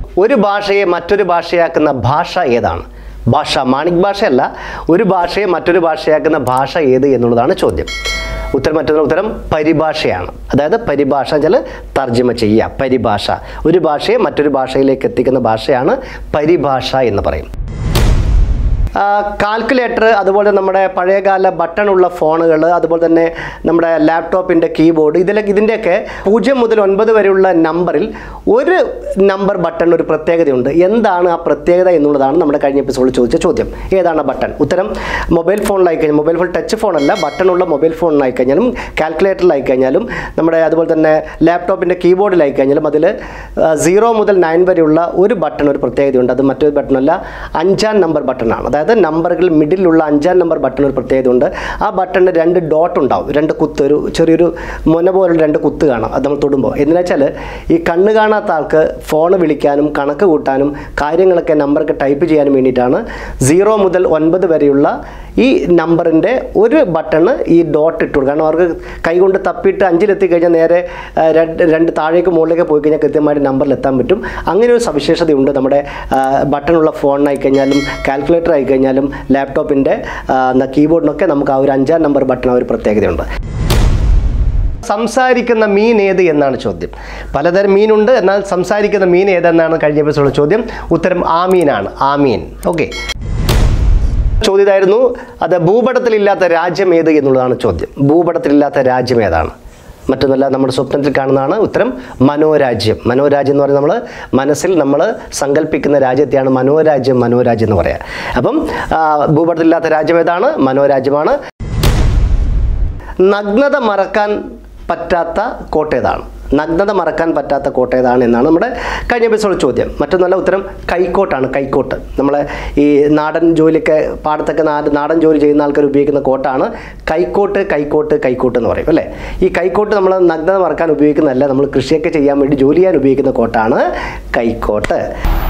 ഒരു ഭാഷയെ മറ്റൊരു ഭാഷയാക്കുന്ന ഭാഷ ഏതാണ് ഭാഷ മാണിക് ഭാഷയല്ല ഒരു ഭാഷയെ മറ്റൊരു ഭാഷയാക്കുന്ന ഭാഷ ഏത് എന്നുള്ളതാണ് ചോദ്യം ഉത്തരം മറ്റൊരു ഉത്തരം പരിഭാഷയാണ് അതായത് പരിഭാഷ വെച്ചാൽ തർജ്ജമ ചെയ്യുക പരിഭാഷ ഒരു ഭാഷയെ മറ്റൊരു ഭാഷയിലേക്ക് എത്തിക്കുന്ന ഭാഷയാണ് പരിഭാഷ എന്ന് പറയും കാൽക്കുലേറ്റർ അതുപോലെ നമ്മുടെ പഴയകാല ബട്ടണുള്ള ഫോണുകൾ അതുപോലെ തന്നെ നമ്മുടെ ലാപ്ടോപ്പിൻ്റെ കീബോർഡ് ഇതിലൊക്കെ ഇതിൻ്റെയൊക്കെ പൂജ്യം മുതൽ ഒൻപത് വരെയുള്ള നമ്പറിൽ ഒരു നമ്പർ ബട്ടൺ ഒരു പ്രത്യേകതയുണ്ട് എന്താണ് ആ പ്രത്യേകത എന്നുള്ളതാണ് നമ്മുടെ കഴിഞ്ഞ എപ്പിസോഡിൽ ചോദിച്ച ചോദ്യം ഏതാണ് ആ ബട്ടൺ ഉത്തരം മൊബൈൽ ഫോണിലായി കഴിഞ്ഞാൽ മൊബൈൽ ഫോൺ ടച്ച് ഫോണല്ല ബട്ടണുള്ള മൊബൈൽ ഫോണിലായി കഴിഞ്ഞാലും കാൽക്കുലേറ്ററിലായി കഴിഞ്ഞാലും നമ്മുടെ അതുപോലെ തന്നെ ലാപ്ടോപ്പിൻ്റെ കീബോർഡിലായി കഴിഞ്ഞാലും അതിൽ സീറോ മുതൽ നയൻ വരെയുള്ള ഒരു ബട്ടൺ ഒരു പ്രത്യേകതയുണ്ട് അത് മറ്റൊരു ബട്ടണല്ല അഞ്ചാം നമ്പർ ബട്ടണാണ് അതായത് നമ്പറുകൾ മിഡിലുള്ള അഞ്ചാം നമ്പർ ബട്ടൺ ഒരു പ്രത്യേകതയുണ്ട് ആ ബട്ടണിന് രണ്ട് ഡോട്ട് ഉണ്ടാവും രണ്ട് കുത്ത് ഒരു ചെറിയൊരു മുന പോലുള്ള രണ്ട് കുത്ത് കാണാം അത് നമ്മൾ തൊടുമ്പോൾ എന്തിനാ വെച്ചാൽ ഈ കണ്ണ് കാണാത്ത ആൾക്ക് ഫോൺ വിളിക്കാനും കണക്ക് കൂട്ടാനും കാര്യങ്ങളൊക്കെ നമ്പറൊക്കെ ടൈപ്പ് ചെയ്യാനും വേണ്ടിയിട്ടാണ് സീറോ മുതൽ ഒൻപത് വരെയുള്ള ഈ നമ്പറിൻ്റെ ഒരു ബട്ടണ് ഈ ഡോട്ട് ഇട്ടു കൊടുക്കും കാരണം അവർക്ക് കൈകൊണ്ട് തപ്പിയിട്ട് അഞ്ചിലെത്തി കഴിഞ്ഞാൽ നേരെ ആ, രണ്ട് രണ്ട് താഴേക്ക് മുകളിലേക്ക് പോയി കഴിഞ്ഞാൽ കൃത്യമായിട്ട് നമ്പറിൽ എത്താൻ പറ്റും അങ്ങനെ ഒരു സവിശേഷതയുണ്ട് നമ്മുടെ ആ, ബട്ടണുള്ള ഫോണിനായി കഴിഞ്ഞാലും കാൽക്കുലേറ്റർ ആയി കഴിഞ്ഞാലും ലാപ്ടോപ്പിൻ്റെ കീബോർഡിനൊക്കെ നമുക്ക് ആ ഒരു അഞ്ചാം നമ്പർ ബട്ടൺ ആ ഒരു പ്രത്യേകതയുണ്ട് സംസാരിക്കുന്ന മീൻ ഏത് എന്നാണ് ചോദ്യം പലതരം മീനുണ്ട് എന്നാൽ സംസാരിക്കുന്ന മീൻ ഏതെന്നാണ് കഴിഞ്ഞ എപ്പിസോഡ് ചോദ്യം ഉത്തരം ആമീനാണ് ആമീൻ ഓക്കെ ചോദ്യം ഇതായിരുന്നു അത് ഭൂപടത്തിലില്ലാത്ത രാജ്യം ഏത് എന്നുള്ളതാണ് ചോദ്യം ഭൂപടത്തിലില്ലാത്ത രാജ്യം ഏതാണ് മറ്റൊന്നല്ല നമ്മുടെ സ്വപ്നത്തിൽ കാണുന്നതാണ് ഉത്തരം മനോരാജ്യം മനോരാജ്യം എന്ന് പറയുന്നത് നമ്മൾ മനസ്സിൽ നമ്മൾ സങ്കല്പിക്കുന്ന രാജ്യത്തെയാണ് മനോരാജ്യം മനോരാജ്യം എന്ന് പറയാം അപ്പം ആ, ഭൂപടത്തിലില്ലാത്ത രാജ്യം ഏതാണ് മനോരാജ്യമാണ് നഗ്നത മറക്കാൻ പറ്റാത്ത കോട്ട ഏതാണ് നഗ്നത മറക്കാൻ പറ്റാത്ത കോട്ട ഏതാണ് എന്നാണ് നമ്മുടെ കഴിഞ്ഞ എപ്പിസോഡ് ചോദ്യം മറ്റൊന്നല്ല ഉത്തരം കൈക്കോട്ടാണ് കൈക്കോട്ട് നമ്മൾ ഈ നാടൻ ജോലിയൊക്കെ പാടത്തൊക്കെ നാട് നാടൻ ജോലി ചെയ്യുന്ന ആൾക്കാർ ഉപയോഗിക്കുന്ന കോട്ടാണ് കൈക്കോട്ട് കൈക്കോട്ട് കൈക്കോട്ട് എന്ന് പറയും അല്ലേ ഈ കൈക്കോട്ട് നമ്മൾ നഗ്നത മറക്കാൻ ഉപയോഗിക്കുന്നതല്ല നമ്മൾ കൃഷിയൊക്കെ ചെയ്യാൻ വേണ്ടി ജോലി ചെയ്യാൻ ഉപയോഗിക്കുന്ന കോട്ടാണ് കൈക്കോട്ട്